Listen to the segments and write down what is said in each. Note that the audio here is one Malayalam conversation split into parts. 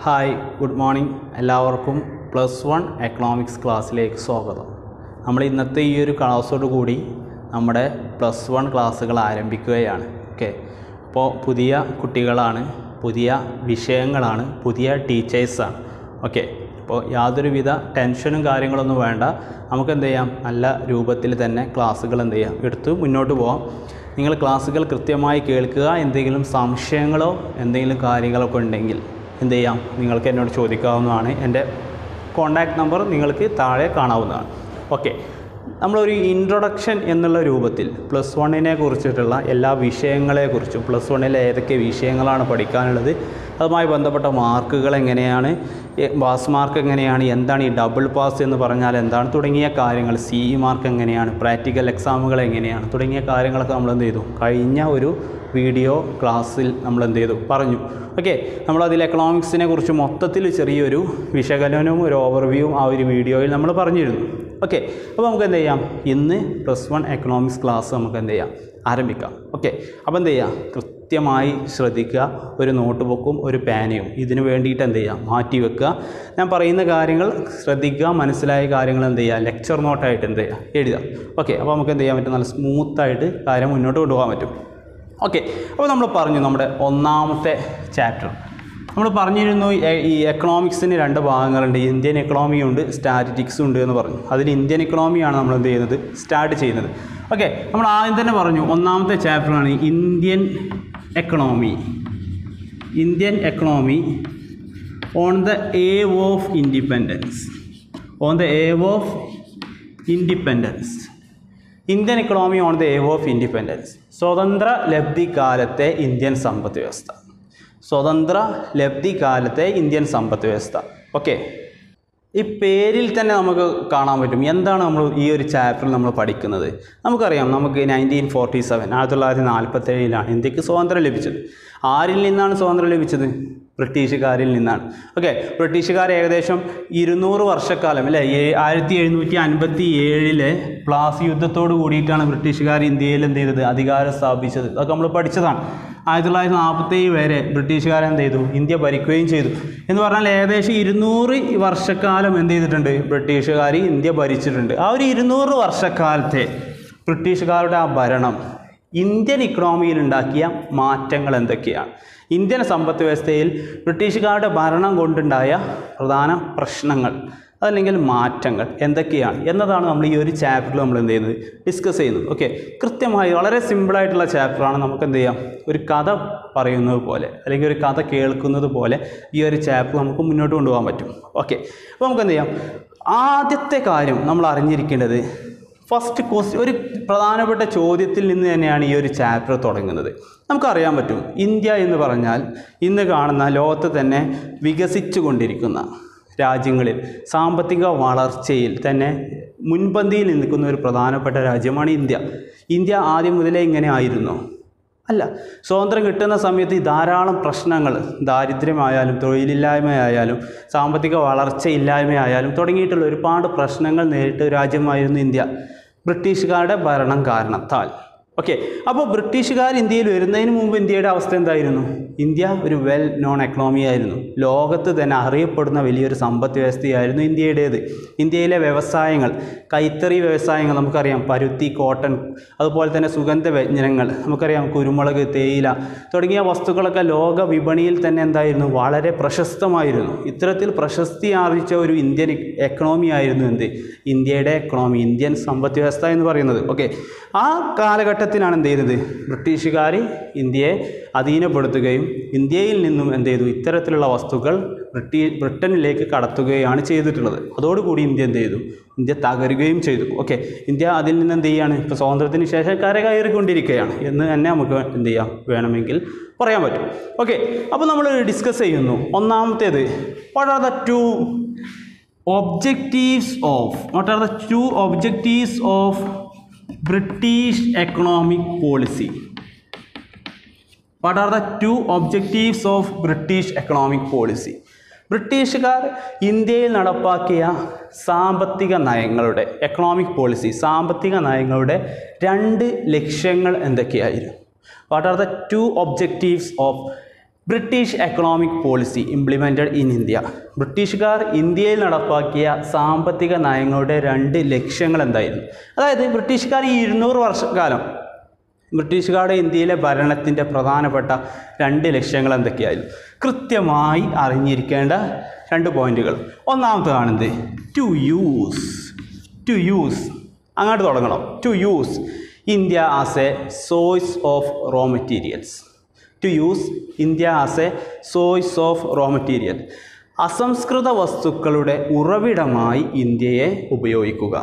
ഹായ് ഗുഡ് മോർണിംഗ് എല്ലാവർക്കും പ്ലസ് വൺ എക്കണോമിക്സ് ക്ലാസ്സിലേക്ക് സ്വാഗതം നമ്മൾ ഇന്നത്തെ ഈ ഒരു ക്ലാസ്സോട് കൂടി നമ്മുടെ പ്ലസ് വൺ ക്ലാസ്സുകൾ ആരംഭിക്കുകയാണ് ഓക്കെ അപ്പോൾ പുതിയ കുട്ടികളാണ് പുതിയ വിഷയങ്ങളാണ് പുതിയ ടീച്ചേഴ്സാണ് ഓക്കെ അപ്പോൾ യാതൊരുവിധ ടെൻഷനും കാര്യങ്ങളൊന്നും വേണ്ട നമുക്ക് എന്ത് ചെയ്യാം നല്ല രൂപത്തിൽ തന്നെ ക്ലാസ്സുകൾ എന്ത് ചെയ്യാം എടുത്ത് മുന്നോട്ട് പോകാം നിങ്ങൾ ക്ലാസ്സുകൾ കൃത്യമായി കേൾക്കുക എന്തെങ്കിലും സംശയങ്ങളോ എന്തെങ്കിലും കാര്യങ്ങളൊക്കെ ഉണ്ടെങ്കിൽ എന്ത് ചെയ്യാം നിങ്ങൾക്ക് എന്നോട് ചോദിക്കാവുന്നതാണ് എൻ്റെ കോൺടാക്റ്റ് നമ്പർ നിങ്ങൾക്ക് താഴെ കാണാവുന്നതാണ് ഓക്കെ നമ്മളൊരു ഇൻട്രൊഡക്ഷൻ എന്നുള്ള രൂപത്തിൽ പ്ലസ് വണ്ണിനെ കുറിച്ചിട്ടുള്ള എല്ലാ വിഷയങ്ങളെക്കുറിച്ചും പ്ലസ് വണ്ണിലെ ഏതൊക്കെ വിഷയങ്ങളാണ് പഠിക്കാനുള്ളത് അതുമായി ബന്ധപ്പെട്ട മാർക്കുകൾ എങ്ങനെയാണ് എ- പാസ് മാർക്ക് എങ്ങനെയാണ് എന്താണ് ഈ ഡബിൾ പാസ് എന്ന് പറഞ്ഞാൽ എന്താണ് തുടങ്ങിയ കാര്യങ്ങൾ സി ഇ മാർക്ക് എങ്ങനെയാണ് പ്രാക്ടിക്കൽ എക്സാമുകൾ എങ്ങനെയാണ് തുടങ്ങിയ കാര്യങ്ങളൊക്കെ നമ്മൾ എന്ത് ചെയ്തു കഴിഞ്ഞ ഒരു വീഡിയോ ക്ലാസ്സിൽ നമ്മൾ എന്ത് ചെയ്തു പറഞ്ഞു ഓക്കെ നമ്മളതിൽ എക്കണോമിക്സിനെ കുറിച്ച് മൊത്തത്തിൽ ചെറിയൊരു വിശകലനവും ഒരു ഓവർവ്യൂവും ആ ഒരു വീഡിയോയിൽ നമ്മൾ പറഞ്ഞിരുന്നു ഓക്കെ അപ്പോൾ നമുക്ക് എന്ത് ചെയ്യാം ഇന്ന് പ്ലസ് വൺ എക്കണോമിക്സ് ക്ലാസ് നമുക്ക് എന്ത് ചെയ്യാം ആരംഭിക്കാം ഓക്കെ അപ്പോൾ എന്ത് ചെയ്യുക കൃത്യമായി ശ്രദ്ധിക്കുക ഒരു നോട്ട് ബുക്കും ഒരു പേനയും ഇതിന് വേണ്ടിയിട്ട് എന്ത് ചെയ്യുക മാറ്റി വെക്കുക ഞാൻ പറയുന്ന കാര്യങ്ങൾ ശ്രദ്ധിക്കുക മനസ്സിലായ കാര്യങ്ങൾ എന്ത് ചെയ്യുക ലെക്ചർ നോട്ടായിട്ട് എന്ത് ചെയ്യുക എഴുതുക ഓക്കെ അപ്പോൾ നമുക്ക് എന്ത് ചെയ്യാൻ പറ്റും നല്ല സ്മൂത്തായിട്ട് കാര്യം മുന്നോട്ട് കൊണ്ടുപോകാൻ പറ്റും ഓക്കെ അപ്പോൾ നമ്മൾ പറഞ്ഞു നമ്മുടെ ഒന്നാമത്തെ ചാപ്റ്റർ നമ്മൾ പറഞ്ഞിരുന്നു എ- ഈ എക്കണോമിക്സിന് രണ്ട് ഭാഗങ്ങളുണ്ട് ഇന്ത്യൻ എക്കണോമി ഉണ്ട് സ്റ്റാറ്റിറ്റിക്സ് ഉണ്ട് എന്ന് പറഞ്ഞു അതിൽ ഇന്ത്യൻ എക്കണോമിയാണ് നമ്മൾ എന്ത് ചെയ്യുന്നത് സ്റ്റാർട്ട് ചെയ്യുന്നത് ഓക്കെ നമ്മൾ ആദ്യം തന്നെ പറഞ്ഞു ഒന്നാമത്തെ ചാപ്റ്ററാണ് Indian economy Indian economy on the eve of independence on the eve of independence Indian economy on the eve of independence സ്വതന്ത്ര ലബ്ധി കാലത്തെ ഇന്ത്യൻ സമ്പദ് വ്യവസ്ഥ സ്വതന്ത്ര ലബ്ധി കാലത്തെ ഇന്ത്യൻ സമ്പദ് വ്യവസ്ഥ ഓക്കെ ഈ പേരിൽ തന്നെ നമുക്ക് കാണാൻ പറ്റും എന്താണ് നമ്മൾ ഈ ഒരു ചാപ്റ്ററിൽ നമ്മൾ പഠിക്കുന്നത് നമുക്കറിയാം നമുക്ക് നയൻറ്റീൻ ഫോർട്ടി സെവൻ ആയിരത്തി തൊള്ളായിരത്തി നാൽപ്പത്തേഴിലാണ് ഇന്ത്യക്ക് സ്വാതന്ത്ര്യം ലഭിച്ചത് ആരിൽ നിന്നാണ് സ്വാതന്ത്ര്യം ലഭിച്ചത് ബ്രിട്ടീഷുകാരിൽ നിന്നാണ് ഓക്കെ ബ്രിട്ടീഷുകാർ ഏകദേശം ഇരുന്നൂറ് വർഷക്കാലം അല്ലേ ഏ- ആയിരത്തി എഴുന്നൂറ്റി അൻപത്തി ഏഴിലെ പ്ലാസി യുദ്ധത്തോട് കൂടിയിട്ടാണ് ബ്രിട്ടീഷുകാർ ഇന്ത്യയിൽ എന്ത് ചെയ്തത് അധികാരം സ്ഥാപിച്ചത് അതൊക്കെ നമ്മൾ പഠിച്ചതാണ് ആയിരത്തി തൊള്ളായിരത്തി നാൽപ്പത്തേഴ് വരെ ബ്രിട്ടീഷുകാർ എന്ത് ചെയ്തു ഇന്ത്യ ഭരിക്കുകയും ചെയ്തു എന്ന് പറഞ്ഞാൽ ഏകദേശം ഇരുന്നൂറ് വർഷക്കാലം എന്ത് ചെയ്തിട്ടുണ്ട് ബ്രിട്ടീഷുകാർ ഇന്ത്യ ഭരിച്ചിട്ടുണ്ട് ആ ഒരു ഇരുന്നൂറ് വർഷക്കാലത്തെ ബ്രിട്ടീഷുകാരുടെ ആ ഭരണം ഇന്ത്യൻ ഇക്കണോമിയിൽ ഉണ്ടാക്കിയ മാറ്റങ്ങൾ എന്തൊക്കെയാണ് ഇന്ത്യൻ സമ്പദ് വ്യവസ്ഥയിൽ ബ്രിട്ടീഷുകാരുടെ ഭരണം കൊണ്ടുണ്ടായ പ്രധാന പ്രശ്നങ്ങൾ അതല്ലെങ്കിൽ മാറ്റങ്ങൾ എന്തൊക്കെയാണ് എന്നതാണ് നമ്മൾ ഈ ഒരു ചാപ്റ്ററിൽ നമ്മൾ എന്ത് ചെയ്യുന്നത് ഡിസ്കസ് ചെയ്യുന്നത് ഓക്കെ കൃത്യമായി വളരെ സിമ്പിളായിട്ടുള്ള ചാപ്റ്ററാണ് നമുക്ക് എന്ത് ചെയ്യാം ഒരു കഥ പറയുന്നത് പോലെ അല്ലെങ്കിൽ ഒരു കഥ കേൾക്കുന്നത് പോലെ ഈ ഒരു ചാപ്റ്റർ നമുക്ക് മുന്നോട്ട് കൊണ്ടുപോകാൻ പറ്റും ഓക്കെ അപ്പോൾ നമുക്ക് എന്ത് ചെയ്യാം ആദ്യത്തെ കാര്യം നമ്മൾ അറിഞ്ഞിരിക്കേണ്ടത് ഫസ്റ്റ് ക്വസ്റ്റ്യൻ ഒരു പ്രധാനപ്പെട്ട ചോദ്യത്തിൽ നിന്ന് തന്നെയാണ് ഈ ഒരു ചാപ്റ്റർ തുടങ്ങുന്നത് നമുക്കറിയാൻ പറ്റും ഇന്ത്യ എന്ന് പറഞ്ഞാൽ ഇന്ന് കാണുന്ന ലോകത്ത് തന്നെ വികസിച്ചു കൊണ്ടിരിക്കുന്ന രാജ്യങ്ങളിൽ സാമ്പത്തിക വളർച്ചയിൽ തന്നെ മുൻപന്തിയിൽ നിൽക്കുന്ന ഒരു പ്രധാനപ്പെട്ട രാജ്യമാണ് ഇന്ത്യ ഇന്ത്യ ആദ്യം മുതലേ ഇങ്ങനെ ആയിരുന്നു അല്ല സ്വാതന്ത്ര്യം കിട്ടുന്ന സമയത്ത് ഈ ധാരാളം പ്രശ്നങ്ങൾ ദാരിദ്ര്യമായാലും തൊഴിലില്ലായ്മയായാലും സാമ്പത്തിക വളർച്ചയില്ലായ്മയായാലും തുടങ്ങിയിട്ടുള്ള ഒരുപാട് പ്രശ്നങ്ങൾ നേരിട്ട ഒരു രാജ്യമായിരുന്നു ഇന്ത്യ ബ്രിട്ടീഷുകാരുടെ ഭരണം കാരണത്താൽ ഓക്കെ അപ്പോൾ ബ്രിട്ടീഷുകാർ ഇന്ത്യയിൽ വരുന്നതിന് മുമ്പ് ഇന്ത്യയുടെ അവസ്ഥ എന്തായിരുന്നു ഇന്ത്യ ഒരു വെൽ നോൺ എക്കണോമി ആയിരുന്നു ലോകത്ത് തന്നെ അറിയപ്പെടുന്ന വലിയൊരു സമ്പദ് വ്യവസ്ഥയായിരുന്നു ഇന്ത്യയുടേത് ഇന്ത്യയിലെ വ്യവസായങ്ങൾ കൈത്തറി വ്യവസായങ്ങൾ നമുക്കറിയാം പരുത്തി കോട്ടൺ അതുപോലെ തന്നെ സുഗന്ധ വ്യഞ്ജനങ്ങൾ നമുക്കറിയാം കുരുമുളക് തേയില തുടങ്ങിയ വസ്തുക്കളൊക്കെ ലോക വിപണിയിൽ തന്നെ എന്തായിരുന്നു വളരെ പ്രശസ്തമായിരുന്നു ഇത്തരത്തിൽ പ്രശസ്തി ആർജിച്ച ഒരു ഇന്ത്യൻ എക്കണോമി ആയിരുന്നു എന്ത് ഇന്ത്യയുടെ എക്കണോമി ഇന്ത്യൻ സമ്പദ് വ്യവസ്ഥ എന്ന് പറയുന്നത് ഓക്കെ ആ കാലഘട്ടത്തിലാണ് എന്ത് ചെയ്തത് ബ്രിട്ടീഷുകാർ ഇന്ത്യയെ അധീനപ്പെടുത്തുകയും ഇന്ത്യയിൽ നിന്നും എന്ത് ചെയ്തു ഇത്തരത്തിലുള്ള വസ്തുക്കൾ ബ്രിട്ടീ ബ്രിട്ടനിലേക്ക് കടത്തുകയാണ് ചെയ്തിട്ടുള്ളത് അതോടുകൂടി ഇന്ത്യ എന്ത് ചെയ്തു ഇന്ത്യ തകരുകയും ചെയ്തു ഓക്കെ ഇന്ത്യ അതിൽ നിന്ന് എന്ത് ചെയ്യാണ് ഇപ്പോൾ സ്വാതന്ത്ര്യത്തിന് ശേഷം കരകയറിക്കൊണ്ടിരിക്കുകയാണ് എന്ന് തന്നെ നമുക്ക് എന്ത് ചെയ്യാം വേണമെങ്കിൽ പറയാൻ പറ്റും ഓക്കെ അപ്പോൾ നമ്മൾ ഡിസ്കസ് ചെയ്യുന്നു ഒന്നാമത്തേത് what are the two objectives of what are the two objectives of british economic policy what are the two objectives of british economic policy ബ്രിട്ടീഷുകാർ ഇന്ത്യയിൽ നടപ്പാക്കിയ സാമ്പത്തിക നയങ്ങളുടെ എക്കണോമിക് പോളിസി സാമ്പത്തിക നയങ്ങളുടെ രണ്ട് ലക്ഷ്യങ്ങൾ എന്തൊക്കെയായിരുന്നു what are the two objectives of British economic policy implemented in India ബ്രിട്ടീഷുകാർ ഇന്ത്യയിൽ നടപ്പാക്കിയ സാമ്പത്തിക നയങ്ങളുടെ രണ്ട് ലക്ഷ്യങ്ങൾ എന്തായിരുന്നു അതായത് ബ്രിട്ടീഷുകാർ ഈ ഇരുന്നൂറ് വർഷക്കാലം ബ്രിട്ടീഷുകാരുടെ ഇന്ത്യയിലെ ഭരണത്തിൻ്റെ പ്രധാനപ്പെട്ട രണ്ട് ലക്ഷ്യങ്ങൾ എന്തൊക്കെയായിരുന്നു കൃത്യമായി അറിഞ്ഞിരിക്കേണ്ട രണ്ട് പോയിന്റുകൾ ഒന്നാമത്തേതാണെന്ത് ടു യൂസ് ടു യൂസ് അങ്ങോട്ട് തുടങ്ങണം to use India as a source of raw materials to use India as a source of raw material അസംസ്കൃത വസ്തുക്കളുടെ ഉറവിടമായി ഇന്ത്യയെ ഉപയോഗിക്കുക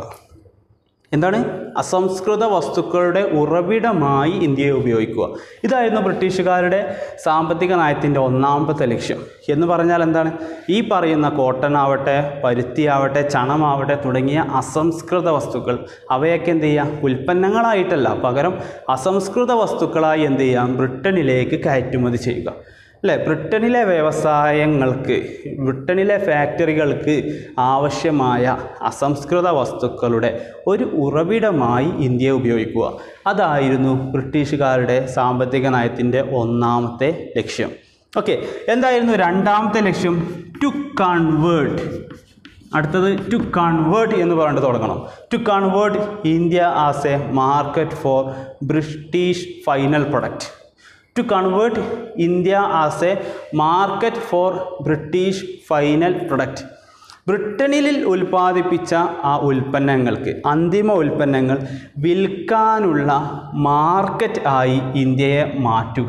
എന്താണ് അസംസ്കൃത വസ്തുക്കളുടെ ഉറവിടമായി ഇന്ത്യയെ ഉപയോഗിക്കുക ഇതായിരുന്നു ബ്രിട്ടീഷുകാരുടെ സാമ്പത്തിക നയത്തിൻ്റെ ഒന്നാമത്തെ ലക്ഷ്യം എന്ന് പറഞ്ഞാൽ എന്താണ് ഈ പറയുന്ന കോട്ടൺ ആവട്ടെ പരുത്തി ആവട്ടെ ചണമാവട്ടെ തുടങ്ങിയ അസംസ്കൃത വസ്തുക്കൾ അവയൊക്കെ എന്ത് ചെയ്യുക ഉൽപ്പന്നങ്ങളായിട്ടല്ല പകരം അസംസ്കൃത വസ്തുക്കളായി എന്ത് ചെയ്യാം ബ്രിട്ടനിലേക്ക് കയറ്റുമതി ചെയ്യുക അല്ലേ ബ്രിട്ടനിലെ വ്യവസായങ്ങൾക്ക് ബ്രിട്ടനിലെ ഫാക്ടറികൾക്ക് ആവശ്യമായ അസംസ്കൃത വസ്തുക്കളുടെ ഒരു ഉറവിടമായി ഇന്ത്യയെ ഉപയോഗിക്കുക അതായിരുന്നു ബ്രിട്ടീഷുകാരുടെ സാമ്പത്തിക നയത്തിൻ്റെ ഒന്നാമത്തെ ലക്ഷ്യം ഓക്കെ എന്തായിരുന്നു രണ്ടാമത്തെ ലക്ഷ്യം ടു കൺവേർട്ട് അടുത്തത് ടു കൺവേർട്ട് എന്ന് പറഞ്ഞിട്ട് തുടങ്ങണം to convert India as a market for British final product to convert India as a market for British final product ബ്രിട്ടനിൽ ഉൽപ്പാദിപ്പിച്ച ആ ഉൽപ്പന്നങ്ങൾക്ക് അന്തിമ ഉൽപ്പന്നങ്ങൾ വിൽക്കാനുള്ള മാർക്കറ്റ് ആയി ഇന്ത്യയെ മാറ്റുക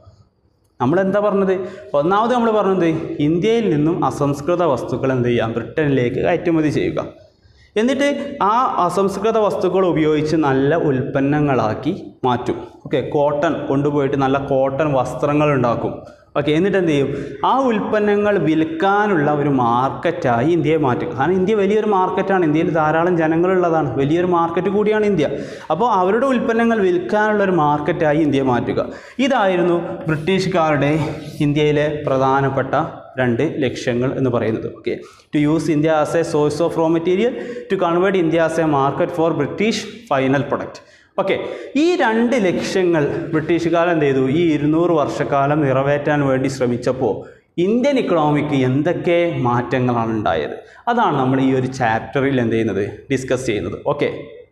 നമ്മളെന്താ പറഞ്ഞത് ഒന്നാമത് നമ്മൾ പറഞ്ഞത് ഇന്ത്യയിൽ നിന്നും അസംസ്കൃത വസ്തുക്കൾ എന്ത് ചെയ്യാം ബ്രിട്ടനിലേക്ക് കയറ്റുമതി ചെയ്യുക എന്നിട്ട് ആ അസംസ്കൃത വസ്തുക്കൾ ഉപയോഗിച്ച് നല്ല ഉൽപ്പന്നങ്ങളാക്കി മാറ്റും ഓക്കെ കോട്ടൺ കൊണ്ടുപോയിട്ട് നല്ല കോട്ടൺ വസ്ത്രങ്ങൾ ഉണ്ടാക്കും ഓക്കെ എന്നിട്ട് എന്ത് ചെയ്യും ആ ഉൽപ്പന്നങ്ങൾ വിൽക്കാനുള്ള ഒരു മാർക്കറ്റായി ഇന്ത്യയെ മാറ്റും കാരണം ഇന്ത്യ വലിയൊരു മാർക്കറ്റാണ് ഇന്ത്യയിൽ ധാരാളം ജനങ്ങളുള്ളതാണ് വലിയൊരു മാർക്കറ്റ് കൂടിയാണ് ഇന്ത്യ അപ്പോൾ അവരുടെ ഉൽപ്പന്നങ്ങൾ വിൽക്കാനുള്ള ഒരു മാർക്കറ്റായി ഇന്ത്യയെ മാറ്റുക ഇതായിരുന്നു ബ്രിട്ടീഷുകാരുടെ ഇന്ത്യയിലെ പ്രധാനപ്പെട്ട രണ്ട് ലക്ഷ്യങ്ങൾ എന്ന് പറയുന്നത് okay to use India as a source of raw material to convert India as a market for British final product okay ഈ രണ്ട് ലക്ഷ്യങ്ങൾ ബ്രിട്ടീഷുകാർ എന്ത് ചെയ്തു ഈ ഇരുന്നൂറ് വർഷക്കാലം നിറവേറ്റാൻ വേണ്ടി ശ്രമിച്ചപ്പോൾ ഇന്ത്യൻ ഇക്കണോമിക്ക് എന്തൊക്കെ മാറ്റങ്ങളാണ് ഉണ്ടായത് അതാണ് നമ്മൾ ഈ ഒരു ചാപ്റ്ററിൽ എന്ത് ചെയ്യുന്നത് ഡിസ്കസ് ചെയ്യുന്നത് ഓക്കെ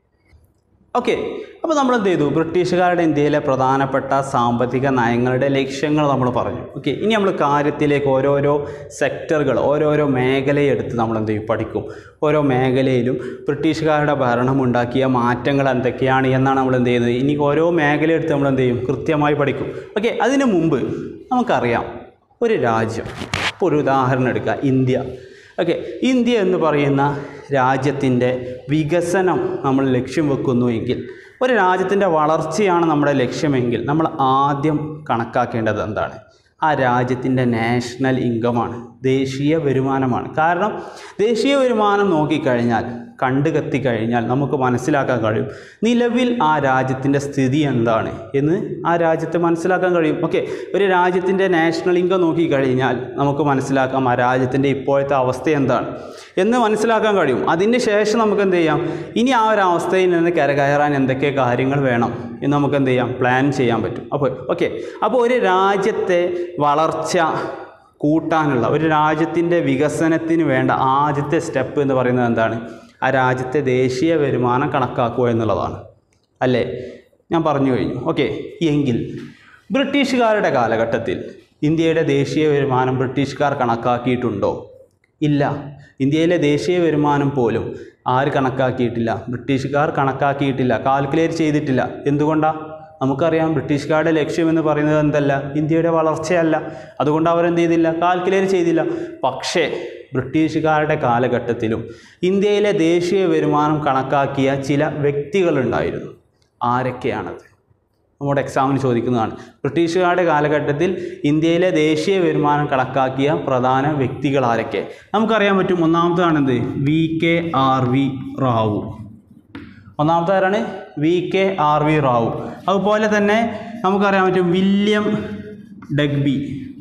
ഓക്കെ അപ്പോൾ നമ്മൾ എന്ത് ചെയ്തു ബ്രിട്ടീഷുകാരുടെ ഇന്ത്യയിലെ പ്രധാനപ്പെട്ട സാമ്പത്തിക നയങ്ങളുടെ ലക്ഷ്യങ്ങൾ നമ്മൾ പറഞ്ഞു ഓക്കെ ഇനി നമ്മൾ കാര്യത്തിലേക്ക് ഓരോരോ സെക്ടറുകൾ ഓരോരോ മേഖലയെടുത്ത് നമ്മൾ എന്ത് ചെയ്യും പഠിക്കും ഓരോ മേഖലയിലും ബ്രിട്ടീഷുകാരുടെ ഭരണം ഉണ്ടാക്കിയ മാറ്റങ്ങൾ എന്തൊക്കെയാണ് എന്നാണ് നമ്മൾ എന്ത് ചെയ്യുന്നത് ഇനി ഓരോ മേഖലയെടുത്ത് നമ്മൾ എന്ത് ചെയ്യും കൃത്യമായി പഠിക്കും ഓക്കെ അതിനു മുമ്പ് നമുക്കറിയാം ഒരു രാജ്യം ഇപ്പോൾ ഒരു ഉദാഹരണം എടുക്കുക ഇന്ത്യ ഓക്കെ ഇന്ത്യ എന്ന് പറയുന്ന രാജ്യത്തിൻ്റെ വികസനം നമ്മൾ ലക്ഷ്യം വെക്കുന്നു എങ്കിൽ ഒരു രാജ്യത്തിൻ്റെ വളർച്ചയാണ് നമ്മുടെ ലക്ഷ്യമെങ്കിൽ നമ്മൾ ആദ്യം കണക്കാക്കേണ്ടത് എന്താണ് ആ രാജ്യത്തിൻ്റെ നാഷണൽ ഇൻകമാണ് ദേശീയ വരുമാനമാണ് കാരണം ദേശീയ വരുമാനം നോക്കിക്കഴിഞ്ഞാൽ കണ്ടുകത്തി കഴിഞ്ഞാൽ നമുക്ക് മനസ്സിലാക്കാൻ കഴിയും നിലവിൽ ആ രാജ്യത്തിൻ്റെ സ്ഥിതി എന്താണ് എന്ന് ആ രാജ്യത്തെ മനസ്സിലാക്കാൻ കഴിയും ഓക്കെ ഒരു രാജ്യത്തിൻ്റെ നാഷണൽ ഇൻകം നോക്കിക്കഴിഞ്ഞാൽ നമുക്ക് മനസ്സിലാക്കാം ആ രാജ്യത്തിൻ്റെ ഇപ്പോഴത്തെ അവസ്ഥ എന്താണ് എന്ന് മനസ്സിലാക്കാൻ കഴിയും അതിന് ശേഷം നമുക്ക് എന്ത് ചെയ്യാം ഇനി ആ ഒരു അവസ്ഥയിൽ നിന്ന് കരകയറാൻ എന്തൊക്കെ കാര്യങ്ങൾ വേണം എന്ന് നമുക്ക് എന്ത് ചെയ്യാം പ്ലാൻ ചെയ്യാൻ പറ്റും അപ്പോൾ ഓക്കെ അപ്പോൾ ഒരു രാജ്യത്തെ വളർച്ച കൂട്ടാനുള്ള ഒരു രാജ്യത്തിൻ്റെ വികസനത്തിന് വേണ്ട ആദ്യത്തെ സ്റ്റെപ്പ് എന്ന് പറയുന്നത് എന്താണ് ആ രാജ്യത്തെ ദേശീയ വരുമാനം കണക്കാക്കുക എന്നുള്ളതാണ് അല്ലേ ഞാൻ പറഞ്ഞു കഴിഞ്ഞു ഓക്കെ എങ്കിൽ ബ്രിട്ടീഷുകാരുടെ കാലഘട്ടത്തിൽ ഇന്ത്യയുടെ ദേശീയ വരുമാനം ബ്രിട്ടീഷുകാർ കണക്കാക്കിയിട്ടുണ്ടോ ഇല്ല ഇന്ത്യയിലെ ദേശീയ വരുമാനം പോലും ആര് കണക്കാക്കിയിട്ടില്ല ബ്രിട്ടീഷുകാർ കണക്കാക്കിയിട്ടില്ല കാൽക്കുലേറ്റ് ചെയ്തിട്ടില്ല എന്തുകൊണ്ടാണ് നമുക്കറിയാം ബ്രിട്ടീഷുകാരുടെ ലക്ഷ്യം എന്ന് പറയുന്നത് എന്തല്ല ഇന്ത്യയുടെ വളർച്ചയല്ല അതുകൊണ്ട് അവരെന്ത് ചെയ്തില്ല കാൽക്കുലേറ്റ് ചെയ്തില്ല പക്ഷേ ബ്രിട്ടീഷുകാരുടെ കാലഘട്ടത്തിലും ഇന്ത്യയിലെ ദേശീയ വരുമാനം കണക്കാക്കിയ ചില വ്യക്തികളുണ്ടായിരുന്നു ആരൊക്കെയാണത് നമ്മുടെ എക്സാമിന് ചോദിക്കുന്നതാണ് ബ്രിട്ടീഷുകാരുടെ കാലഘട്ടത്തിൽ ഇന്ത്യയിലെ ദേശീയ വരുമാനം കണക്കാക്കിയ പ്രധാന വ്യക്തികൾ ആരൊക്കെ നമുക്കറിയാൻ പറ്റും ഒന്നാമതാണെന്ത് V K R V Rao ഒന്നാമത്തെ ആരാണ് V K R V Rao അതുപോലെ തന്നെ നമുക്കറിയാൻ പറ്റും വില്യം ഡഗ്ബി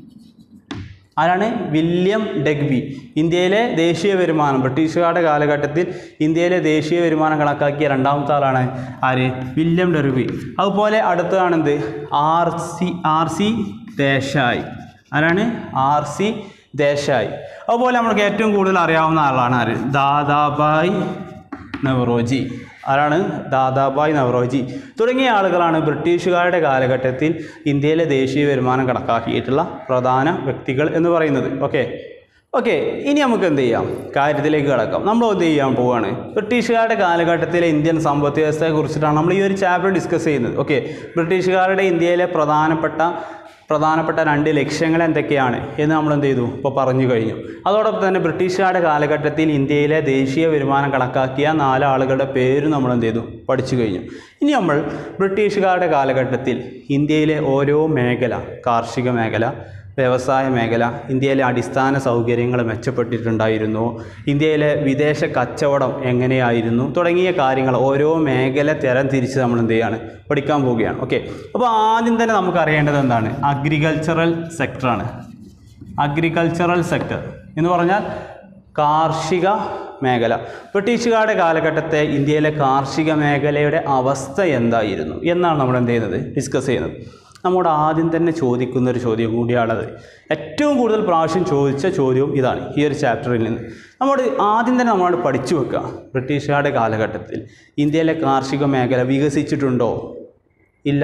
ആരാണ് വില്യം ഡഗ്ബി ഇന്ത്യയിലെ ദേശീയ വരുമാനം ബ്രിട്ടീഷുകാരുടെ കാലഘട്ടത്തിൽ ഇന്ത്യയിലെ ദേശീയ വരുമാനം കണക്കാക്കിയ രണ്ടാമത്തെ ആളാണ് ആര് വില്യം ഡെർബി അതുപോലെ അടുത്തതാണെന്ത് R C R C Desai ആരാണ് ആർ സി ദേശായി അതുപോലെ നമ്മൾക്ക് ഏറ്റവും കൂടുതൽ അറിയാവുന്ന ആളാണ് ആര് ദാദാബായ് നവറോജി ആരാണ് ദാദാബായ് നവറോജി തുടങ്ങിയ ആളുകളാണ് ബ്രിട്ടീഷുകാരുടെ കാലഘട്ടത്തിൽ ഇന്ത്യയിലെ ദേശീയ വരുമാനം കണക്കാക്കിയിട്ടുള്ള പ്രധാന വ്യക്തികൾ എന്ന് പറയുന്നത് ഓക്കെ ഓക്കെ ഇനി നമുക്ക് എന്ത് ചെയ്യാം കാര്യത്തിലേക്ക് കിടക്കാം നമ്മൾ എന്ത് ചെയ്യാൻ പോവുകയാണ് ബ്രിട്ടീഷുകാരുടെ കാലഘട്ടത്തിലെ ഇന്ത്യൻ സമ്പദ് വ്യവസ്ഥയെ കുറിച്ചിട്ടാണ് നമ്മൾ ഈ ഒരു ചാപ്റ്റർ ഡിസ്കസ് ചെയ്യുന്നത് ഓക്കെ ബ്രിട്ടീഷുകാരുടെ ഇന്ത്യയിലെ പ്രധാനപ്പെട്ട പ്രധാനപ്പെട്ട രണ്ട് ലക്ഷ്യങ്ങൾ എന്തൊക്കെയാണ് എന്ന് നമ്മൾ എന്ത് ചെയ്തു ഇപ്പോൾ പറഞ്ഞു കഴിഞ്ഞു അതോടൊപ്പം തന്നെ ബ്രിട്ടീഷുകാരുടെ കാലഘട്ടത്തിൽ ഇന്ത്യയിലെ ദേശീയ വരുമാനം കണക്കാക്കിയ നാല് ആളുകളുടെ പേര് നമ്മൾ എന്ത് ചെയ്തു പഠിച്ചു കഴിഞ്ഞു ഇനി നമ്മൾ ബ്രിട്ടീഷുകാരുടെ കാലഘട്ടത്തിൽ ഇന്ത്യയിലെ ഓരോ മേഖല കാർഷിക മേഖല വ്യവസായ മേഖല ഇന്ത്യയിലെ അടിസ്ഥാന സൗകര്യങ്ങൾ മെച്ചപ്പെട്ടിട്ടുണ്ടായിരുന്നു ഇന്ത്യയിലെ വിദേശ കച്ചവടം എങ്ങനെയായിരുന്നു തുടങ്ങിയ കാര്യങ്ങൾ ഓരോ മേഖല തരം തിരിച്ച് നമ്മൾ എന്ത് ചെയ്യാണ് പഠിക്കാൻ പോവുകയാണ് ഓക്കെ അപ്പോൾ ആദ്യം തന്നെ നമുക്ക് അറിയേണ്ടത് എന്താണ് അഗ്രികൾച്ചറൽ സെക്ടറാണ് അഗ്രികൾച്ചറൽ സെക്ടർ എന്ന് പറഞ്ഞാൽ കാർഷിക മേഖല ബ്രിട്ടീഷുകാരുടെ കാലഘട്ടത്തെ ഇന്ത്യയിലെ കാർഷിക മേഖലയുടെ അവസ്ഥ എന്തായിരുന്നു എന്നാണ് നമ്മൾ എന്ത് ചെയ്യുന്നത് ഡിസ്കസ് ചെയ്യുന്നത് നമ്മോട് ആദ്യം തന്നെ ചോദിക്കുന്ന ഒരു ചോദ്യം കൂടിയാണത് ഏറ്റവും കൂടുതൽ പ്രാവശ്യം ചോദിച്ച ചോദ്യവും ഇതാണ് ഈ ഒരു ചാപ്റ്ററിൽ നിന്ന് നമ്മോട് ആദ്യം തന്നെ നമ്മളോട് പഠിച്ചു വെക്കുക ബ്രിട്ടീഷുകാരുടെ കാലഘട്ടത്തിൽ ഇന്ത്യയിലെ കാർഷിക മേഖല വികസിച്ചിട്ടുണ്ടോ ഇല്ല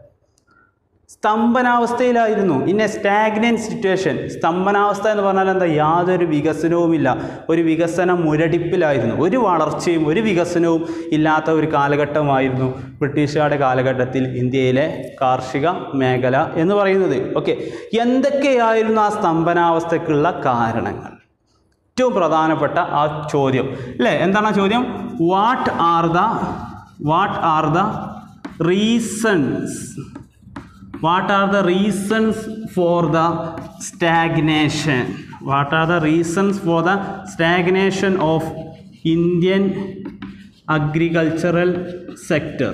സ്തംഭനാവസ്ഥയിലായിരുന്നു ഇൻ എ സ്റ്റാഗ്നൻ സിറ്റുവേഷൻ സ്തംഭനാവസ്ഥ എന്ന് പറഞ്ഞാൽ എന്താ യാതൊരു വികസനവുമില്ല ഒരു വികസന മുരടിപ്പിലായിരുന്നു ഒരു വളർച്ചയും ഒരു വികസനവും ഇല്ലാത്ത ഒരു കാലഘട്ടമായിരുന്നു ബ്രിട്ടീഷുകാരുടെ കാലഘട്ടത്തിൽ ഇന്ത്യയിലെ കാർഷിക മേഖല എന്ന് പറയുന്നത് ഓക്കെ എന്തൊക്കെയായിരുന്നു ആ സ്തംഭനാവസ്ഥയ്ക്കുള്ള കാരണങ്ങൾ ഏറ്റവും പ്രധാനപ്പെട്ട ആ ചോദ്യം അല്ലേ എന്താണ് ആ ചോദ്യം what are the what are the reasons what are the reasons for the stagnation what are the reasons for the stagnation of indian agricultural sector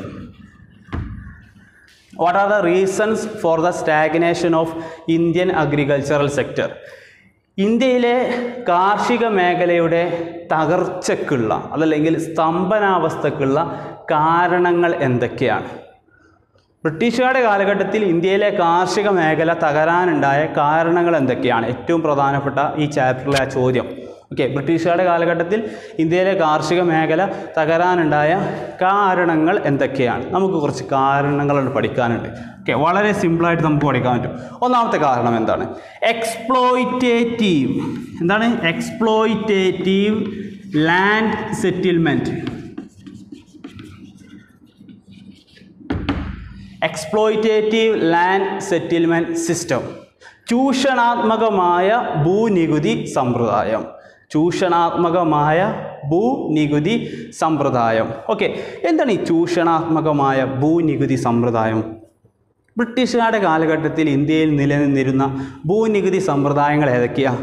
what are the reasons for the stagnation of indian agricultural sector ഇന്ത്യയിലെ കാർഷിക മേഖലയുടെ തകർച്ചയ്ക്കുള്ള അതല്ലെങ്കിൽ സ്തംഭനാവസ്ഥക്കുള്ള കാരണങ്ങൾ എന്തൊക്കെയാണ് ബ്രിട്ടീഷുകാരുടെ കാലഘട്ടത്തിൽ ഇന്ത്യയിലെ കാർഷിക മേഖല തകരാനുണ്ടായ കാരണങ്ങൾ എന്തൊക്കെയാണ് ഏറ്റവും പ്രധാനപ്പെട്ട ഈ ചാപ്റ്ററിലെ ആ ചോദ്യം ഓക്കെ ബ്രിട്ടീഷുകാരുടെ കാലഘട്ടത്തിൽ ഇന്ത്യയിലെ കാർഷിക മേഖല തകരാനുണ്ടായ കാരണങ്ങൾ എന്തൊക്കെയാണ് നമുക്ക് കുറച്ച് കാരണങ്ങളുണ്ട് പഠിക്കാനുണ്ട് ഓക്കെ വളരെ സിമ്പിളായിട്ട് നമുക്ക് പഠിക്കാൻ പറ്റും ഒന്നാമത്തെ കാരണം എന്താണ് എക്സ്പ്ലോയിറ്റേറ്റീവ് എന്താണ് exploitative land settlement exploitative land settlement system ചൂഷണാത്മകമായ ഭൂനികുതി സമ്പ്രദായം ചൂഷണാത്മകമായ ഭൂനികുതി സമ്പ്രദായം ഓക്കെ എന്താണ് ഈ ചൂഷണാത്മകമായ ഭൂനികുതി സമ്പ്രദായം ബ്രിട്ടീഷുകാരുടെ കാലഘട്ടത്തിൽ ഇന്ത്യയിൽ നിലനിന്നിരുന്ന ഭൂനികുതി സമ്പ്രദായങ്ങൾ ഏതൊക്കെയാണ്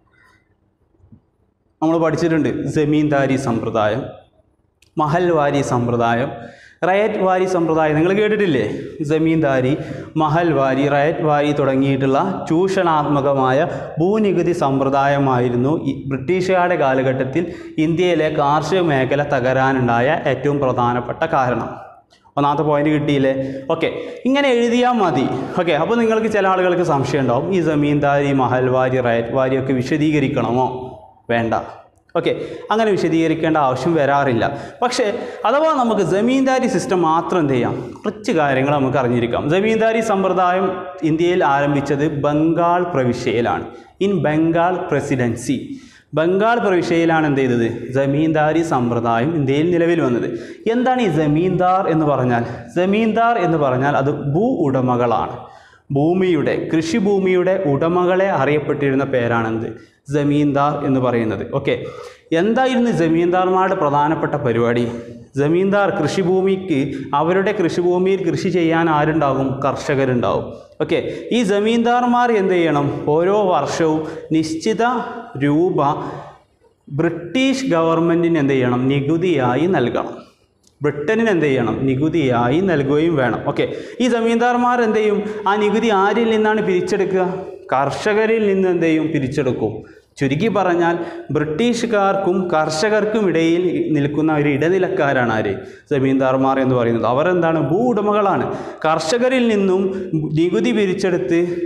നമ്മൾ പഠിച്ചിട്ടുണ്ട് ജമീന്ദാരി സമ്പ്രദായം മഹൽവാരി സമ്പ്രദായം റയറ്റ് വാരി സമ്പ്രദായം നിങ്ങൾ കേട്ടിട്ടില്ലേ ജമീന്ദാരി മഹൽവാരി റയറ്റ് വാരി തുടങ്ങിയിട്ടുള്ള ചൂഷണാത്മകമായ ഭൂനികുതി സമ്പ്രദായമായിരുന്നു ഈ ബ്രിട്ടീഷുകാരുടെ കാലഘട്ടത്തിൽ ഇന്ത്യയിലെ കാർഷിക മേഖല തകരാനുണ്ടായ ഏറ്റവും പ്രധാനപ്പെട്ട കാരണം ഒന്നാമത്തെ പോയിന്റ് കിട്ടിയില്ലേ ഓക്കെ ഇങ്ങനെ എഴുതിയാൽ മതി ഓക്കെ അപ്പോൾ നിങ്ങൾക്ക് ചില ആളുകൾക്ക് സംശയം ഉണ്ടാവും ഈ ജമീന്ദാരി മഹൽവാരി റയറ്റ് വാരി ഒക്കെ വിശദീകരിക്കണമോ വേണ്ട ഓക്കെ അങ്ങനെ വിശദീകരിക്കേണ്ട ആവശ്യം വരാറില്ല പക്ഷേ അഥവാ നമുക്ക് ജമീന്ദാരി സിസ്റ്റം മാത്രം എന്ത് ചെയ്യാം കുറച്ച് കാര്യങ്ങൾ നമുക്ക് അറിഞ്ഞിരിക്കാം ജമീന്ദാരി സമ്പ്രദായം ഇന്ത്യയിൽ ആരംഭിച്ചത് ബംഗാൾ പ്രവിശ്യയിലാണ് ഇൻ ബംഗാൾ പ്രസിഡൻസി ബംഗാൾ പ്രവിശ്യയിലാണ് എന്ത് ചെയ്തത് ജമീന്ദാരി സമ്പ്രദായം ഇന്ത്യയിൽ നിലവിൽ വന്നത് എന്താണ് ഈ ജമീന്ദാർ എന്ന് പറഞ്ഞാൽ ജമീന്ദാർ എന്ന് പറഞ്ഞാൽ അത് ഭൂ ഉടമകളാണ് ഭൂമിയുടെ കൃഷിഭൂമിയുടെ ഉടമകളെ അറിയപ്പെട്ടിരുന്ന പേരാണെന്ത് ജമീന്ദാർ എന്ന് പറയുന്നത് ഓക്കെ എന്തായിരുന്നു ജമീന്ദാർമാരുടെ പ്രധാനപ്പെട്ട പരിപാടി ജമീന്ദാർ കൃഷിഭൂമിക്ക് അവരുടെ കൃഷിഭൂമിയിൽ കൃഷി ചെയ്യാൻ ആരുണ്ടാകും കർഷകരുണ്ടാവും ഓക്കെ ഈ ജമീന്ദാർമാർ എന്ത് ചെയ്യണം ഓരോ വർഷവും നിശ്ചിത രൂപ ബ്രിട്ടീഷ് ഗവൺമെൻറ്റിന് എന്ത് ചെയ്യണം നികുതിയായി നൽകണം ബ്രിട്ടനിന് എന്ത് ചെയ്യണം നികുതിയായി നൽകുകയും വേണം ഓക്കെ ഈ ജമീന്ദാർമാർ എന്ത് ചെയ്യും ആ നികുതി ആരിൽ നിന്നാണ് പിരിച്ചെടുക്കുക കർഷകരിൽ നിന്ന് എന്ത് ചെയ്യും പിരിച്ചെടുക്കും ചുരുക്കി പറഞ്ഞാൽ ബ്രിട്ടീഷുകാർക്കും കർഷകർക്കും ഇടയിൽ നിൽക്കുന്ന ഒരു ഇടനിലക്കാരാണ് ആര് ജമീന്ദാർമാർ എന്ന് പറയുന്നത് അവർ എന്താണ് ഭൂ ഉടമകളാണ് കർഷകരിൽ നിന്നും നികുതി പിരിച്ചെടുത്ത്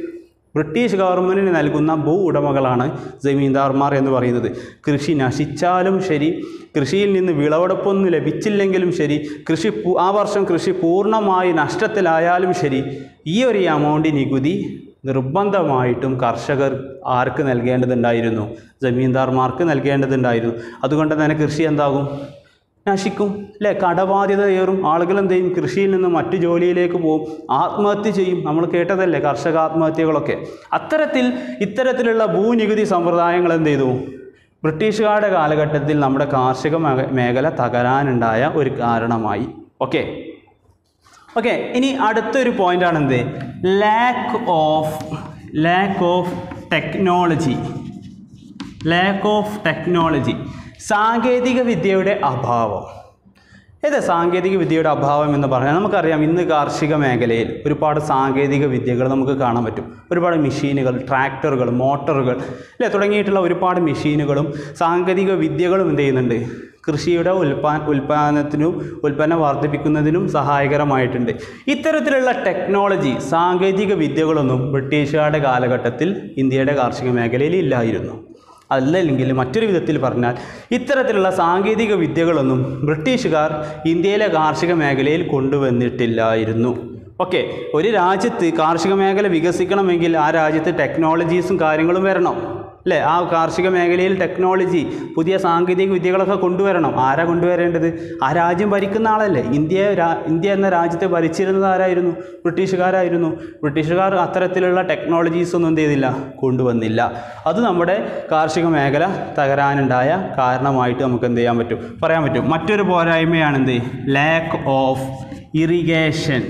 ബ്രിട്ടീഷ് ഗവൺമെൻറ്റിന് നൽകുന്ന ഭൂ ഉടമകളാണ് ജമീന്ദാർമാർ എന്ന് പറയുന്നത് കൃഷി നശിച്ചാലും ശരി കൃഷിയിൽ നിന്ന് വിളവെടുപ്പൊന്നും ലഭിച്ചില്ലെങ്കിലും ശരി കൃഷി പൂ- ആ വർഷം കൃഷി പൂർണ്ണമായി നഷ്ടത്തിലായാലും ശരി ഈ ഒരു എമൗണ്ട് നികുതി നിർബന്ധമായിട്ടും കർഷകർ ആർക്ക് നൽകേണ്ടതുണ്ടായിരുന്നു ജമീന്ദാർമാർക്ക് നൽകേണ്ടതുണ്ടായിരുന്നു അതുകൊണ്ട് തന്നെ കൃഷി എന്താകും നശിക്കും അല്ലേ കടബാധ്യത ഏറും ആളുകൾ എന്ത് ചെയ്യും കൃഷിയിൽ നിന്ന് മറ്റു ജോലിയിലേക്ക് പോകും ആത്മഹത്യ ചെയ്യും നമ്മൾ കേട്ടതല്ലേ കർഷക ആത്മഹത്യകളൊക്കെ അത്തരത്തിൽ ഇത്തരത്തിലുള്ള ഭൂനികുതി സമ്പ്രദായങ്ങൾ എന്ത് ചെയ്തു ബ്രിട്ടീഷുകാരുടെ കാലഘട്ടത്തിൽ നമ്മുടെ കാർഷിക മേഖ- മേഖല തകരാനുണ്ടായ ഒരു കാരണമായി ഓക്കെ ഓക്കെ ഇനി അടുത്തൊരു പോയിന്റാണ് എന്ത് lack of lack of technology lack of technology സാങ്കേതിക വിദ്യയുടെ അഭാവം ഏത് സാങ്കേതിക വിദ്യയുടെ അഭാവം എന്ന് പറഞ്ഞാൽ നമുക്കറിയാം ഇന്ന് കാർഷിക മേഖലയിൽ ഒരുപാട് സാങ്കേതിക വിദ്യകൾ നമുക്ക് കാണാൻ പറ്റും ഒരുപാട് മെഷീനുകൾ ട്രാക്ടറുകൾ മോട്ടോറുകൾ അല്ലേ തുടങ്ങിയിട്ടുള്ള ഒരുപാട് മെഷീനുകളും സാങ്കേതിക വിദ്യകളും എന്ത് ചെയ്യുന്നുണ്ട് കൃഷിയുടെ ഉൽപ്പാ ഉൽപ്പാദനത്തിനും ഉൽപ്പന്നം വർദ്ധിപ്പിക്കുന്നതിനും സഹായകരമായിട്ടുണ്ട് ഇത്തരത്തിലുള്ള ടെക്നോളജി സാങ്കേതിക വിദ്യകളൊന്നും ബ്രിട്ടീഷുകാരുടെ കാലഘട്ടത്തിൽ ഇന്ത്യയുടെ കാർഷിക മേഖലയിൽ ഇല്ലായിരുന്നു അതല്ലെങ്കിൽ മറ്റൊരു വിധത്തിൽ പറഞ്ഞാൽ ഇത്തരത്തിലുള്ള സാങ്കേതിക വിദ്യകളൊന്നും ബ്രിട്ടീഷുകാർ ഇന്ത്യയിലെ കാർഷിക മേഖലയിൽ കൊണ്ടുവന്നിട്ടില്ലായിരുന്നു ഓക്കെ ഒരു രാജ്യത്ത് കാർഷിക മേഖല വികസിക്കണമെങ്കിൽ ആ രാജ്യത്ത് ടെക്നോളജീസും കാര്യങ്ങളും വരണം അല്ലേ ആ കാർഷിക മേഖലയിൽ ടെക്നോളജി പുതിയ സാങ്കേതിക വിദ്യകളൊക്കെ കൊണ്ടുവരണം ആരാ കൊണ്ടുവരേണ്ടത് ആ രാജ്യം ഭരിക്കുന്ന ആളല്ലേ ഇന്ത്യ രാ- ഇന്ത്യ എന്ന രാജ്യത്തെ ഭരിച്ചിരുന്നത് ആരായിരുന്നു ബ്രിട്ടീഷുകാരായിരുന്നു ബ്രിട്ടീഷുകാർ അത്തരത്തിലുള്ള ടെക്നോളജീസ് ഒന്നും എന്ത് ചെയ്തില്ല കൊണ്ടുവന്നില്ല അത് നമ്മുടെ കാർഷിക മേഖല തകരാനുണ്ടായ കാരണമായിട്ട് നമുക്ക് എന്ത് ചെയ്യാൻ പറ്റും പറയാൻ പറ്റും മറ്റൊരു പോരായ്മയാണ് എന്ത് lack of irrigation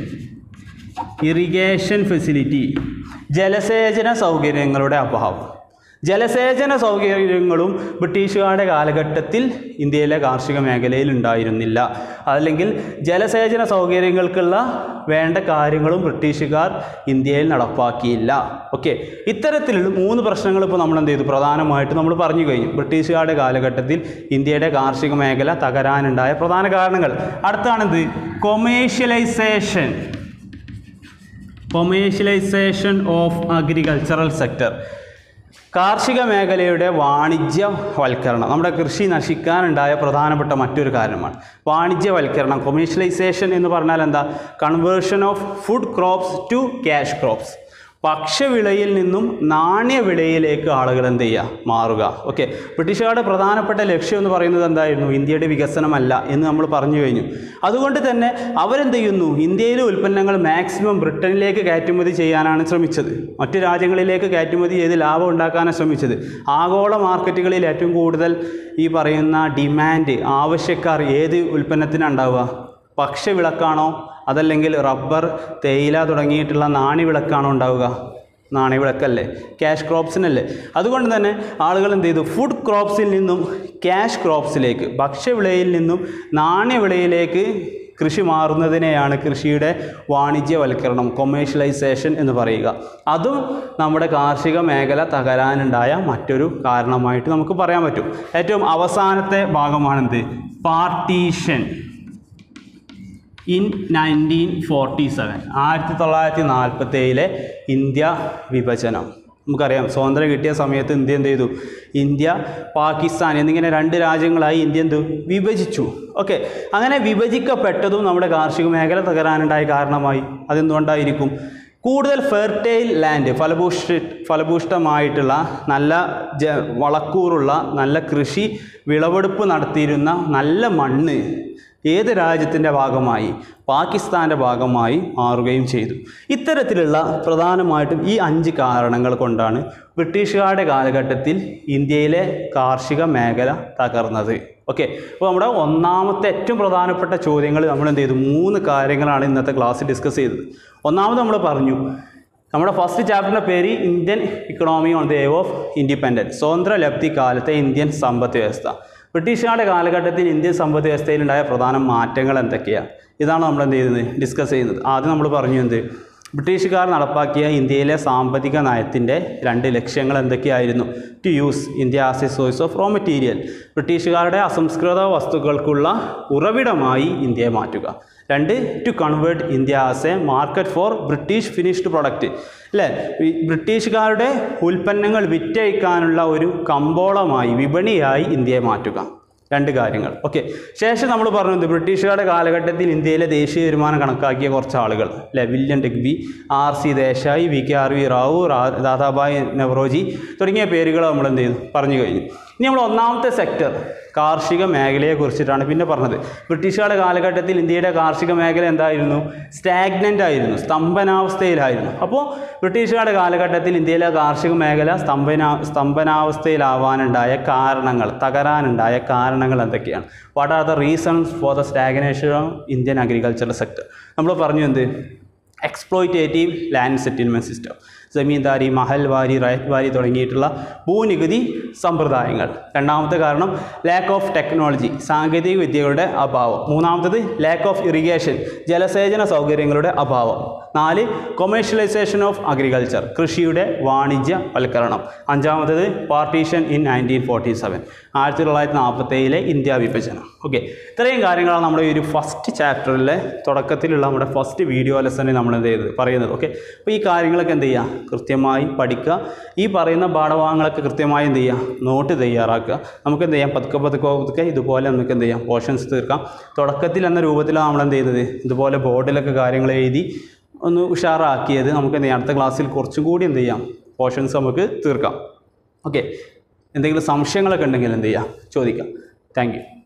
irrigation facility ജലസേചന സൗകര്യങ്ങളുടെ അഭാവം ജലസേചന സൗകര്യങ്ങളും ബ്രിട്ടീഷുകാരുടെ കാലഘട്ടത്തിൽ ഇന്ത്യയിലെ കാർഷിക മേഖലയിൽ ഉണ്ടായിരുന്നില്ല അല്ലെങ്കിൽ ജലസേചന സൗകര്യങ്ങൾക്കുള്ള വേണ്ട കാര്യങ്ങളും ബ്രിട്ടീഷുകാർ ഇന്ത്യയിൽ നടപ്പാക്കിയില്ല ഓക്കെ ഇത്തരത്തിലുള്ള മൂന്ന് പ്രശ്നങ്ങൾ ഇപ്പോൾ നമ്മൾ എന്ത് ചെയ്തു പ്രധാനമായിട്ട് നമ്മൾ പറഞ്ഞു കഴിഞ്ഞു ബ്രിട്ടീഷുകാരുടെ കാലഘട്ടത്തിൽ ഇന്ത്യയുടെ കാർഷിക മേഖല തകരാനുണ്ടായ പ്രധാന കാരണങ്ങൾ അടുത്താണെന്ത് commercialisation commercialisation of agricultural sector കാർഷിക മേഖലയുടെ വാണിജ്യവൽക്കരണം നമ്മുടെ കൃഷി നശിക്കാനുണ്ടായ പ്രധാനപ്പെട്ട മറ്റൊരു കാരണമാണ് വാണിജ്യവൽക്കരണം കൊമേഴ്ഷ്യലൈസേഷൻ എന്ന് പറഞ്ഞാൽ എന്താ conversion of food crops to cash crops ഭക്ഷ്യവിളയിൽ നിന്നും നാണ്യവിളയിലേക്ക് ആളുകൾ എന്ത് ചെയ്യുക മാറുക ഓക്കെ ബ്രിട്ടീഷുകാരുടെ പ്രധാനപ്പെട്ട ലക്ഷ്യം എന്ന് പറയുന്നത് എന്തായിരുന്നു ഇന്ത്യയുടെ വികസനമല്ല എന്ന് നമ്മൾ പറഞ്ഞു കഴിഞ്ഞു അതുകൊണ്ട് തന്നെ അവരെന്ത് ചെയ്യുന്നു ഇന്ത്യയിലെ ഉൽപ്പന്നങ്ങൾ മാക്സിമം ബ്രിട്ടനിലേക്ക് കയറ്റുമതി ചെയ്യാനാണ് ശ്രമിച്ചത് മറ്റു രാജ്യങ്ങളിലേക്ക് കയറ്റുമതി ചെയ്ത് ലാഭം ഉണ്ടാക്കാനാണ് ശ്രമിച്ചത് ആഗോള മാർക്കറ്റുകളിൽ ഏറ്റവും കൂടുതൽ ഈ പറയുന്ന ഡിമാൻഡ് ആവശ്യക്കാർ ഏത് ഉൽപ്പന്നത്തിനാണ് ഉണ്ടാവുക ഭക്ഷ്യവിളക്കാണോ അതല്ലെങ്കിൽ റബ്ബർ തേയില തുടങ്ങിയിട്ടുള്ള നാണ്യവിളക്കാണോ ഉണ്ടാവുക നാണ്യവിളക്കല്ലേ ക്യാഷ് ക്രോപ്സിനല്ലേ അതുകൊണ്ട് തന്നെ ആളുകൾ എന്ത് ചെയ്തു ഫുഡ് ക്രോപ്സിൽ നിന്നും ക്യാഷ് ക്രോപ്സിലേക്ക് ഭക്ഷ്യവിളയിൽ നിന്നും നാണ്യവിളയിലേക്ക് കൃഷി മാറുന്നതിനെയാണ് കൃഷിയുടെ വാണിജ്യവൽക്കരണം കൊമേഴ്ഷ്യലൈസേഷൻ എന്ന് പറയുക അതും നമ്മുടെ കാർഷിക മേഖല തകരാനുണ്ടായ മറ്റൊരു കാരണമായിട്ട് നമുക്ക് പറയാൻ പറ്റും ഏറ്റവും അവസാനത്തെ ഭാഗമാണെന്ത് partition in nineteen forty seven ആയിരത്തി തൊള്ളായിരത്തി നാൽപ്പത്തി ഏഴിലെ ഇന്ത്യ വിഭജനം നമുക്കറിയാം സ്വാതന്ത്ര്യം കിട്ടിയ സമയത്ത് ഇന്ത്യ എന്ത് ചെയ്തു ഇന്ത്യ പാകിസ്ഥാൻ എന്നിങ്ങനെ രണ്ട് രാജ്യങ്ങളായി ഇന്ത്യ എന്ത് വിഭജിച്ചു ഓക്കെ അങ്ങനെ വിഭജിക്കപ്പെട്ടതും നമ്മുടെ കാർഷിക മേഖല തകരാനുണ്ടായ കാരണമായി അതെന്തുകൊണ്ടായിരിക്കും കൂടുതൽ ഫെർട്ടൈൽ ലാൻഡ് ഫലഭൂഷ ഫലഭൂഷ്ടമായിട്ടുള്ള നല്ല ജ വളക്കൂറുള്ള നല്ല കൃഷി വിളവെടുപ്പ് നടത്തിയിരുന്ന നല്ല മണ്ണ് ഏത് രാജ്യത്തിൻ്റെ ഭാഗമായി പാകിസ്ഥാൻ്റെ ഭാഗമായി മാറുകയും ചെയ്തു ഇത്തരത്തിലുള്ള പ്രധാനമായിട്ടും ഈ അഞ്ച് കാരണങ്ങൾ കൊണ്ടാണ് ബ്രിട്ടീഷുകാരുടെ കാലഘട്ടത്തിൽ ഇന്ത്യയിലെ കാർഷിക മേഖല തകർന്നത് ഓക്കെ അപ്പോൾ നമ്മുടെ ഒന്നാമത്തെ ഏറ്റവും പ്രധാനപ്പെട്ട ചോദ്യങ്ങൾ നമ്മൾ എന്ത് ചെയ്തു മൂന്ന് കാര്യങ്ങളാണ് ഇന്നത്തെ ക്ലാസ്സിൽ ഡിസ്കസ് ചെയ്തത് ഒന്നാമത് നമ്മൾ പറഞ്ഞു നമ്മുടെ ഫസ്റ്റ് ചാപ്റ്ററിൻ്റെ പേര് Indian economy on the eve of independence സ്വതന്ത്ര ലബ്ധി കാലത്തെ ഇന്ത്യൻ സമ്പദ് വ്യവസ്ഥ ബ്രിട്ടീഷുകാരുടെ കാലഘട്ടത്തിൽ ഇന്ത്യൻ സമ്പദ് വ്യവസ്ഥയിലുണ്ടായ പ്രധാന മാറ്റങ്ങൾ എന്തൊക്കെയാണ് ഇതാണ് നമ്മൾ എന്ത് ചെയ്യുന്നത് ഡിസ്കസ് ചെയ്യുന്നത് ആദ്യം നമ്മൾ പറഞ്ഞു എന്ത് ബ്രിട്ടീഷുകാർ നടപ്പാക്കിയ ഇന്ത്യയിലെ സാമ്പത്തിക നയത്തിൻ്റെ രണ്ട് ലക്ഷ്യങ്ങൾ എന്തൊക്കെയായിരുന്നു to use India as a source of raw material ബ്രിട്ടീഷുകാരുടെ അസംസ്കൃത വസ്തുക്കൾക്കുള്ള ഉറവിടമായി ഇന്ത്യയെ മാറ്റുക രണ്ട് to convert India as a market for British finished product അല്ലേ ഈ ബ്രിട്ടീഷുകാരുടെ ഉൽപ്പന്നങ്ങൾ വിറ്റഴിക്കാനുള്ള ഒരു കമ്പോളമായി വിപണിയായി ഇന്ത്യയെ മാറ്റുക രണ്ട് കാര്യങ്ങൾ ഓക്കെ ശേഷം നമ്മൾ പറഞ്ഞത് ബ്രിട്ടീഷുകാരുടെ കാലഘട്ടത്തിൽ ഇന്ത്യയിലെ ദേശീയ വരുമാനം കണക്കാക്കിയ കുറച്ച് ആളുകൾ അല്ലെ William Digby R C Desai V K R V Rao റാ- ദാദാഭായ് നെവറോജി തുടങ്ങിയ പേരുകൾ നമ്മൾ എന്ത് ചെയ്തു പറഞ്ഞു കഴിഞ്ഞു ഇനി നമ്മൾ ഒന്നാമത്തെ സെക്ടർ കാർഷിക മേഖലയെ കുറിച്ചിട്ടാണ് പിന്നെ പറഞ്ഞത് ബ്രിട്ടീഷുകാരുടെ കാലഘട്ടത്തിൽ ഇന്ത്യയുടെ കാർഷിക മേഖല എന്തായിരുന്നു സ്റ്റാഗ്നൻ്റ് ആയിരുന്നു സ്തംഭനാവസ്ഥയിലായിരുന്നു അപ്പോൾ ബ്രിട്ടീഷുകാരുടെ കാലഘട്ടത്തിൽ ഇന്ത്യയിലെ കാർഷിക മേഖല സ്തംഭന സ്തംഭനാവസ്ഥയിലാവാനുണ്ടായ കാരണങ്ങൾ തകരാനുണ്ടായ കാരണങ്ങൾ എന്തൊക്കെയാണ് what are the reasons for the stagnation of Indian agricultural sector നമ്മൾ പറഞ്ഞു എന്ത് exploitative land settlement system zamindari mahalwari ryotwari തുടങ്ങിയിട്ടുള്ള ഭൂനികുതി സമ്പ്രദായങ്ങൾ രണ്ടാമത്തെ കാരണം ലാക്ക് ഓഫ് ടെക്നോളജി സാങ്കേതിക വിദ്യകളുടെ അഭാവം മൂന്നാമത്തത് ലാക്ക് ഓഫ് ഇറിഗേഷൻ ജലസേചന സൗകര്യങ്ങളുടെ അഭാവം നാല് കൊമേഴ്ഷ്യലൈസേഷൻ ഓഫ് അഗ്രികൾച്ചർ കൃഷിയുടെ വാണിജ്യവൽക്കരണം അഞ്ചാമത്തത് partition in nineteen forty seven ആയിരത്തി തൊള്ളായിരത്തി നാൽപ്പത്തേഴിലെ ഇന്ത്യ വിഭജനം ഓക്കെ ഇത്രയും കാര്യങ്ങളാണ് നമ്മുടെ ഈ ഒരു ഫസ്റ്റ് ചാപ്റ്ററിലെ തുടക്കത്തിലുള്ള നമ്മുടെ ഫസ്റ്റ് വീഡിയോ ലെസണിൽ നമ്മൾ എന്ത് ചെയ്തത് പറയുന്നത് ഓക്കെ അപ്പോൾ ഈ കാര്യങ്ങളൊക്കെ എന്ത് ചെയ്യുക കൃത്യമായി പഠിക്കുക ഈ പറയുന്ന പാഠഭാഗങ്ങളൊക്കെ കൃത്യമായി എന്ത് ചെയ്യുക നോട്ട് തയ്യാറാക്കുക നമുക്ക് എന്ത് ചെയ്യാം പതുക്കെ പതുക്കെ പതുക്കെ ഇതുപോലെ നമുക്ക് എന്ത് ചെയ്യാം പോർഷൻസ് തീർക്കാം തുടക്കത്തിൽ എന്ന രൂപത്തിലാണ് നമ്മൾ എന്ത് ചെയ്യുന്നത് ഇതുപോലെ ബോർഡിലൊക്കെ കാര്യങ്ങൾ എഴുതി ഒന്ന് ഉഷാറാക്കിയത് നമുക്ക് എന്ത് ചെയ്യാം അടുത്ത ക്ലാസ്സിൽ കുറച്ചും കൂടി എന്ത് ചെയ്യാം പോർഷൻസ് നമുക്ക് തീർക്കാം ഓക്കെ എന്തെങ്കിലും സംശയങ്ങളൊക്കെ ഉണ്ടെങ്കിൽ എന്ത് ചെയ്യാം ചോദിക്കാം താങ്ക് യു